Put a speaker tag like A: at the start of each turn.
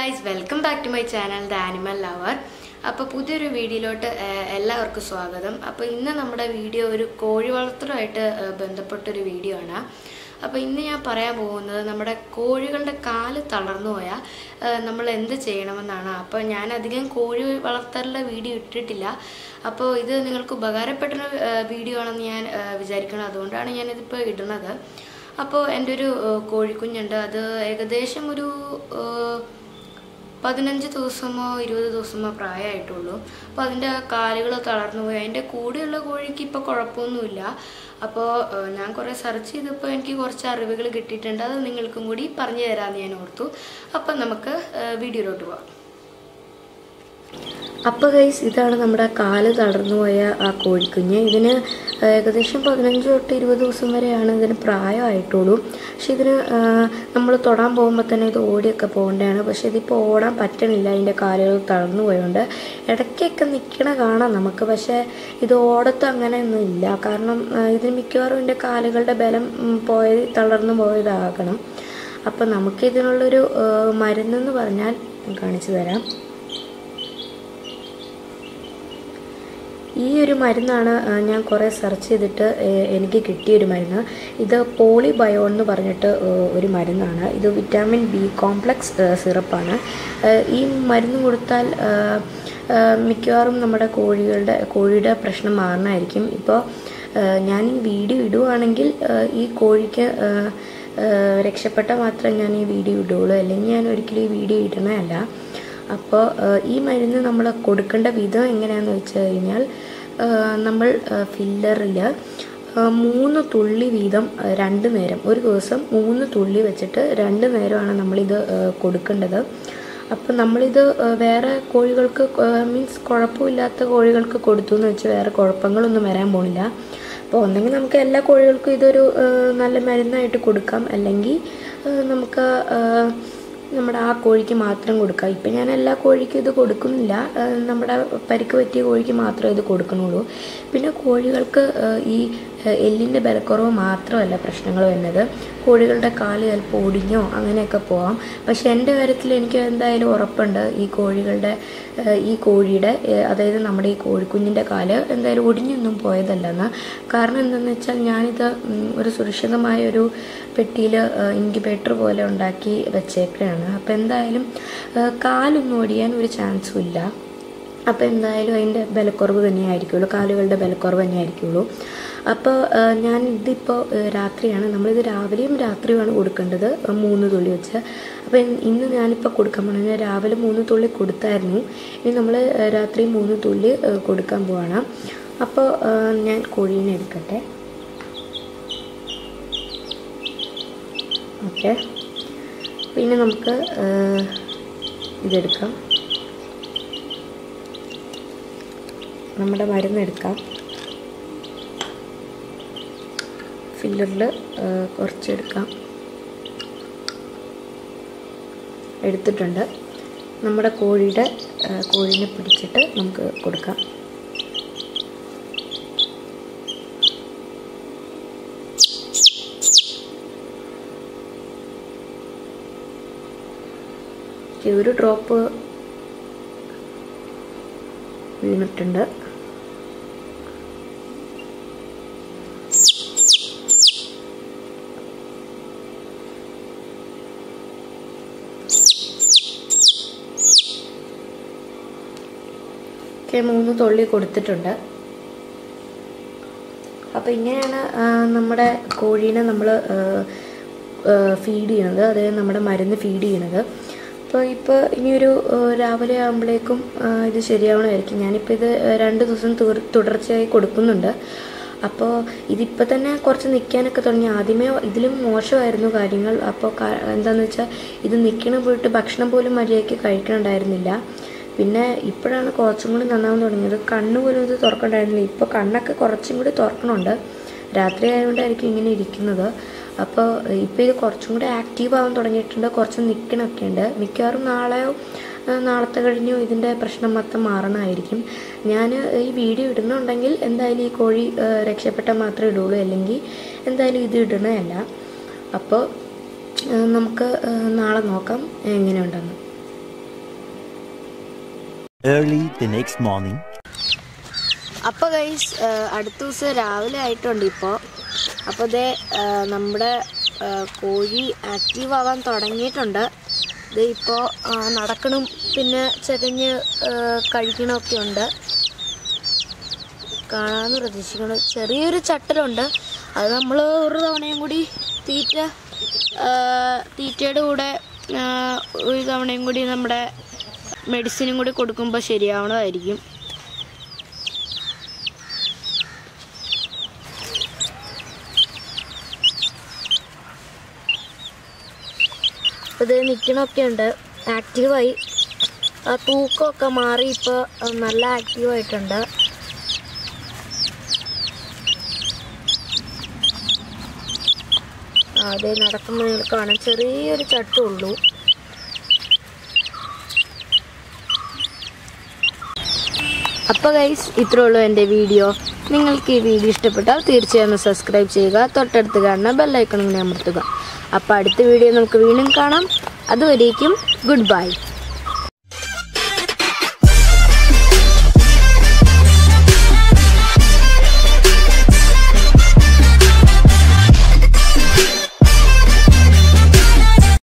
A: Guys welcome back to my channel the animal lover അപ്പോൾ പുതിയൊരു വീഡിയോയിലോട്ട് ഏഹ്, എല്ലാവർക്കും സ്വാഗതം അപ്പോൾ ഇന്ന് നമ്മുടെ വീഡിയോ ഒരു കോഴി വളർത്തലുമായിട്ട് ഏഹ്, ബന്ധപ്പെട്ടൊരു വീഡിയോ ആണ് അപ്പോൾ ഇന്ന് ഞാൻ പറയാൻ പോകുന്നത് നമ്മുടെ കോഴികളുടെ കാല് തളർന്നു പോയാൽ ഏഹ്, നമ്മൾ എന്ത് ചെയ്യണമെന്നാണ് അപ്പോൾ ഞാൻ അധികം കോഴി വളർത്തലിൻ്റെ വീഡിയോ ഇട്ടിട്ടില്ല അപ്പോൾ ഇത് നിങ്ങൾക്ക് ഉപകാരപ്പെട്ടൊരു ഏഹ്, വീഡിയോ ആണെന്ന് ഞാൻ ഏഹ്, വിചാരിക്കണം അതുകൊണ്ടാണ് ഞാനിതിപ്പോൾ ഇടുന്നത് അപ്പോൾ എൻ്റെ ഒരു ഏഹ്, കോഴിക്കുഞ്ഞുണ്ട് അത് ഏകദേശം ഒരു ഏഹ്, പതിനഞ്ച് ദിവസമോ ഇരുപത് ദിവസമോ പ്രായമായിട്ടുള്ളൂ അപ്പോൾ അതിൻ്റെ കാലുകൾ തളർന്നു പോയി അതിൻ്റെ കൂടെയുള്ള കോഴിക്ക് ഇപ്പോൾ കുഴപ്പമൊന്നുമില്ല അപ്പോൾ ഏഹ്, ഞാൻ കുറേ സെർച്ച് ചെയ്തപ്പോൾ എനിക്ക് കുറച്ച് അറിവുകൾ കിട്ടിയിട്ടുണ്ട് അത് നിങ്ങൾക്കും കൂടി പറഞ്ഞു തരാമെന്ന് ഞാൻ ഓർത്തു അപ്പം നമുക്ക് ഏഹ്, വീഡിയോയിലോട്ട് പോകാം അപ്പോൾ ഗൈസ് ഇതാണ് നമ്മുടെ കാല് തളർന്നു പോയ ആ കോഴിക്കുഞ്ഞ് ഇതിന് ഏകദേശം പതിനഞ്ച് തൊട്ട് ഇരുപത് ദിവസം വരെയാണ് ഇതിന് പ്രായമായിട്ടുള്ളൂ പക്ഷെ ഇതിന് നമ്മൾ തൊടാൻ പോകുമ്പോൾ തന്നെ ഇത് ഓടിയൊക്കെ പോകേണ്ടതാണ് പക്ഷെ ഇതിപ്പോൾ ഓടാൻ പറ്റണില്ല അതിൻ്റെ കാലുകൾ തളർന്നു പോയതുകൊണ്ട് ഇടയ്ക്കൊക്കെ നിൽക്കണ കാണാം നമുക്ക് പക്ഷേ ഇത് ഓടത്ത് അങ്ങനെയൊന്നും ഇല്ല കാരണം ആ, ഇതിന് മിക്കവാറും ഇതിൻ്റെ കാലുകളുടെ ബലം ഉം, പോയത് തളർന്നു പോയതാകണം അപ്പം നമുക്കിതിനുള്ളൊരു ആ, മരുന്നെന്ന് പറഞ്ഞാൽ ഞാൻ കാണിച്ചു തരാം ഈ ഒരു മരുന്നാണ് ആ, ഞാൻ കുറേ സെർച്ച് ചെയ്തിട്ട് ഏ, എനിക്ക് കിട്ടിയൊരു മരുന്ന് ഇത് പോളിബയോ എന്ന് പറഞ്ഞിട്ട് ഏ, ഒരു മരുന്നാണ് ഇത് വിറ്റാമിൻ ബി കോംപ്ലക്സ് ഏ, സിറപ്പാണ് ഏ, ഈ മരുന്ന് കൊടുത്താൽ ഏ, ഏ, മിക്കവാറും നമ്മുടെ കോഴികളുടെ കോഴിയുടെ പ്രശ്നം മാറണമായിരിക്കും ഇപ്പോൾ ഏ, ഞാൻ ഈ വീഡിയോ ഇടുവാണെങ്കിൽ ഏ, ഈ കോഴിക്ക് ഏ, ഏ, രക്ഷപ്പെട്ട മാത്രമേ ഞാൻ ഈ വീഡിയോ ഇടുകയുള്ളൂ അല്ലെങ്കിൽ ഞാൻ ഒരിക്കലും ഈ വീഡിയോ ഇടണമല്ല അപ്പോൾ ഈ മരുന്ന് നമ്മൾ കൊടുക്കേണ്ട വിധം എങ്ങനെയാണെന്ന് വെച്ച് കഴിഞ്ഞാൽ ആ, നമ്മൾ ഫില്ലറിൽ മൂന്ന് തുള്ളി വീതം ആ, രണ്ട് നേരം ഒരു ദിവസം മൂന്ന് തുള്ളി വെച്ചിട്ട് രണ്ട് നേരമാണ് നമ്മളിത് ആ, കൊടുക്കേണ്ടത് അപ്പം നമ്മളിത് ആ, വേറെ കോഴികൾക്ക് മീൻസ് കുഴപ്പമില്ലാത്ത കോഴികൾക്ക് കൊടുത്തു എന്ന് വെച്ച് വേറെ കുഴപ്പങ്ങളൊന്നും വരാൻ പോണില്ല അപ്പോൾ ഒന്നെങ്കിൽ നമുക്ക് എല്ലാ കോഴികൾക്കും ഇതൊരു ആ, നല്ല മരുന്നായിട്ട് കൊടുക്കാം അല്ലെങ്കിൽ ആ, നമുക്ക് ആ, നമ്മുടെ ആ കോഴിക്ക് മാത്രം കൊടുക്കാം ഇപ്പം ഞാൻ എല്ലാ കോഴിക്കും ഇത് കൊടുക്കുന്നില്ല ആ, നമ്മുടെ പരിക്ക് പറ്റിയ കോഴിക്ക് മാത്രമേ ഇത് കൊടുക്കുന്നുള്ളൂ പിന്നെ കോഴികൾക്ക് ആ, ഈ ആ, എല്ലിൻ്റെ ബലക്കുറവ് മാത്രമല്ല പ്രശ്നങ്ങൾ വരുന്നത് കോഴികളുടെ കാല് ചിലപ്പോൾ ഒടിഞ്ഞോ അങ്ങനെയൊക്കെ പോവാം പക്ഷെ എൻ്റെ കാര്യത്തിൽ എനിക്ക് എന്തായാലും ഉറപ്പുണ്ട് ഈ കോഴികളുടെ ആ, ഈ കോഴിയുടെ ആ, അതായത് നമ്മുടെ ഈ കോഴിക്കുഞ്ഞിൻ്റെ കാല് എന്തായാലും ഒടിഞ്ഞൊന്നും പോയതല്ലെന്ന് കാരണം എന്താണെന്ന് വെച്ചാൽ ഞാനിത് ഉം, ഒരു സുരക്ഷിതമായ ഒരു പെട്ടിയിൽ ഇൻക്യുബേറ്റർ പോലെ ഉണ്ടാക്കി വെച്ചേക്കുകയാണ് അപ്പോൾ എന്തായാലും ആ, കാലൊന്നും ഒടിയാൻ ഒരു ചാൻസും ഇല്ല അപ്പോൾ എന്തായാലും അതിൻ്റെ ബലക്കുറവ് തന്നെയായിരിക്കുള്ളൂ കാലുകളുടെ ബലക്കുറവ് തന്നെയായിരിക്കുള്ളൂ അപ്പോൾ ആ, ഞാൻ ഇതിപ്പോൾ ആ, രാത്രിയാണ് നമ്മളിത് രാവിലെയും രാത്രിയുമാണ് കൊടുക്കേണ്ടത് ആ, മൂന്ന് തുള്ളി വെച്ച് അപ്പോൾ ഇന്ന് ഇന്ന് ഞാനിപ്പോൾ കൊടുക്കാൻ പോകണം ഞാൻ രാവിലെ മൂന്ന് തുള്ളി കൊടുത്തായിരുന്നു ഇനി നമ്മൾ ആ, രാത്രി മൂന്ന് തുള്ളി ആ, കൊടുക്കാൻ പോവാണ് അപ്പോൾ ആ, ഞാൻ കോഴീനെ എടുക്കട്ടെ ഓക്കെ പിന്നെ നമുക്ക് ആ, ഇതെടുക്കാം നമ്മുടെ മരുന്നെടുക്കാം ഫില്ലറിൽ കുറച്ചെടുക്കാം എടുത്തിട്ടുണ്ട് നമ്മുടെ കോഴിയുടെ ആ, കോഴീനെ പിടിച്ചിട്ട് നമുക്ക് കൊടുക്കാം ഈ ഒരു ഡ്രോപ്പ് വീണിട്ടുണ്ട് ഒക്കെ മൂന്ന് തുള്ളി കൊടുത്തിട്ടുണ്ട് അപ്പോൾ ഇങ്ങനെയാണ് ആ, നമ്മുടെ കോഴീനെ നമ്മൾ ഫീഡ് ചെയ്യണത് അതായത് നമ്മുടെ മരുന്ന് ഫീഡ് ചെയ്യണത് അപ്പോൾ ഇപ്പോൾ ഇനിയൊരു ആ, രാവിലെ ആകുമ്പോഴേക്കും ആ, ഇത് ശരിയാവണമായിരിക്കും ഞാനിപ്പോൾ ഇത് രണ്ട് ദിവസം തുർ- തുടർച്ചയായി കൊടുക്കുന്നുണ്ട് അപ്പോൾ ഇതിപ്പോൾ തന്നെ കുറച്ച് നിൽക്കാനൊക്കെ തുടങ്ങി ആദ്യമേ ഇതിലും മോശമായിരുന്നു കാര്യങ്ങൾ അപ്പോൾ കാ- എന്താണെന്ന് വെച്ചാൽ ഇത് നിൽക്കണ പോയിട്ട് ഭക്ഷണം പോലും മര്യാദയ്ക്ക് കഴിക്കണുണ്ടായിരുന്നില്ല പിന്നെ ഇപ്പോഴാണ് കുറച്ചും കൂടി നന്നാവാൻ തുടങ്ങിയത് കണ്ണ് പോലും ഇത് തുറക്കണ്ടായിരുന്നില്ല ഇപ്പോൾ കണ്ണൊക്കെ കുറച്ചും കൂടി തുറക്കണുണ്ട് രാത്രി ആയതുകൊണ്ടായിരിക്കും ഇങ്ങനെ ഇരിക്കുന്നത് അപ്പോൾ ഇപ്പോൾ ഇത് കുറച്ചും കൂടി ആക്റ്റീവ് ആവാൻ തുടങ്ങിയിട്ടുണ്ട് കുറച്ച് നിൽക്കണമൊക്കെ ഉണ്ട് മിക്കവാറും നാളെയോ ആ, നാളത്തെ കഴിഞ്ഞോ ഇതിൻ്റെ പ്രശ്നം മൊത്തം മാറണമായിരിക്കും ഞാൻ ഈ വീഡിയോ ഇടുന്നുണ്ടെങ്കിൽ എന്തായാലും ഈ കോഴി ആ, രക്ഷപ്പെട്ടാൽ മാത്രമേ ഇടുള്ളൂ അല്ലെങ്കിൽ എന്തായാലും ഇത് ഇടണമല്ല അപ്പോൾ ആ, നമുക്ക് ആ, നാളെ നോക്കാം എങ്ങനെയുണ്ടെന്ന്
B: Early the next morning.
A: അപ്പോൾ ഗൈസ് അടുത്ത ദിവസം രാവിലെ ആയിട്ടുണ്ട് ഇപ്പോൾ അപ്പോൾ ഇതേ ആ, നമ്മുടെ ആ, കോഴി ആക്റ്റീവ് ആവാൻ തുടങ്ങിയിട്ടുണ്ട് ഇത് ഇപ്പോൾ നടക്കണം പിന്നെ ചെകഞ്ഞ് ആ, കഴിക്കണമൊക്കെ ഉണ്ട് കാണാമെന്ന് പ്രതീക്ഷിക്കണം ചെറിയൊരു ചട്ടലുണ്ട് അത് നമ്മൾ ഒരു തവണയും കൂടി തീറ്റ ആ, തീറ്റയുടെ കൂടെ ആ, ഒരു തവണയും കൂടി നമ്മുടെ മെഡിസിനും കൂടി കൊടുക്കുമ്പോൾ ശരിയാവണമായിരിക്കും അപ്പോൾ ഇത് നിൽക്കണമൊക്കെ ഉണ്ട് ആക്റ്റീവായി ആ തൂക്കമൊക്കെ മാറി ഇപ്പോൾ നല്ല ആക്റ്റീവായിട്ടുണ്ട് ആ, അതെ നടക്കുമ്പോൾ നിങ്ങൾക്ക് കാണാം ചെറിയൊരു ചട്ടുള്ളൂ അപ്പോൾ ഗൈസ് ഇത്രേ ഉള്ളൂ എൻ്റെ വീഡിയോ നിങ്ങൾക്ക് ഈ വീഡിയോ ഇഷ്ടപ്പെട്ടാൽ തീർച്ചയായും സബ്സ്ക്രൈബ് ചെയ്യുക തൊട്ടടുത്ത് കാണുന്ന ബെല്ലൈക്കണും അമർത്തുക അപ്പോൾ അടുത്ത വീഡിയോ നമുക്ക് വീണ്ടും കാണാം അതുവരേക്കും ഗുഡ് ബൈ